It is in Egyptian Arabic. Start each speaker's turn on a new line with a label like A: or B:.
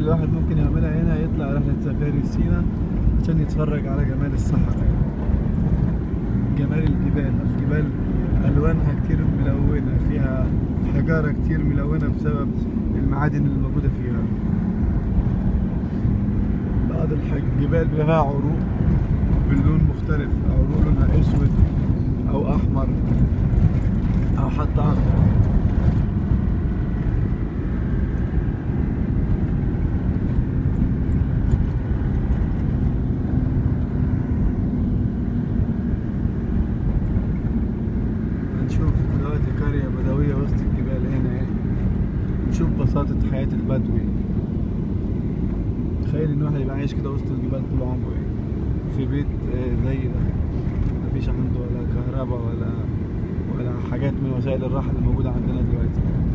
A: الواحد ممكن يعملها هنا يطلع رحلة سفاري سينا عشان يتفرج على جمال الصحراء جمال الجبال الجبال ألوانها كتير ملونة فيها حجارة كتير ملونة بسبب المعادن اللي موجودة فيها بعض الح- الجبال بيبقى فيها عروق باللون مختلف عروق لونها اسود او احمر او حتى اخضر هنشوف دلوقتي قرية بدوية وسط الجبال هنا ايه نشوف بساطة حياة البدوي تخيل ان واحد يبقى عايش كده وسط الجبال طول عمره ايه في بيت آه، زي ده مفيش عنده ولا كهرباء ولا ولا حاجات من وسائل الراحة اللي موجودة عندنا دلوقتي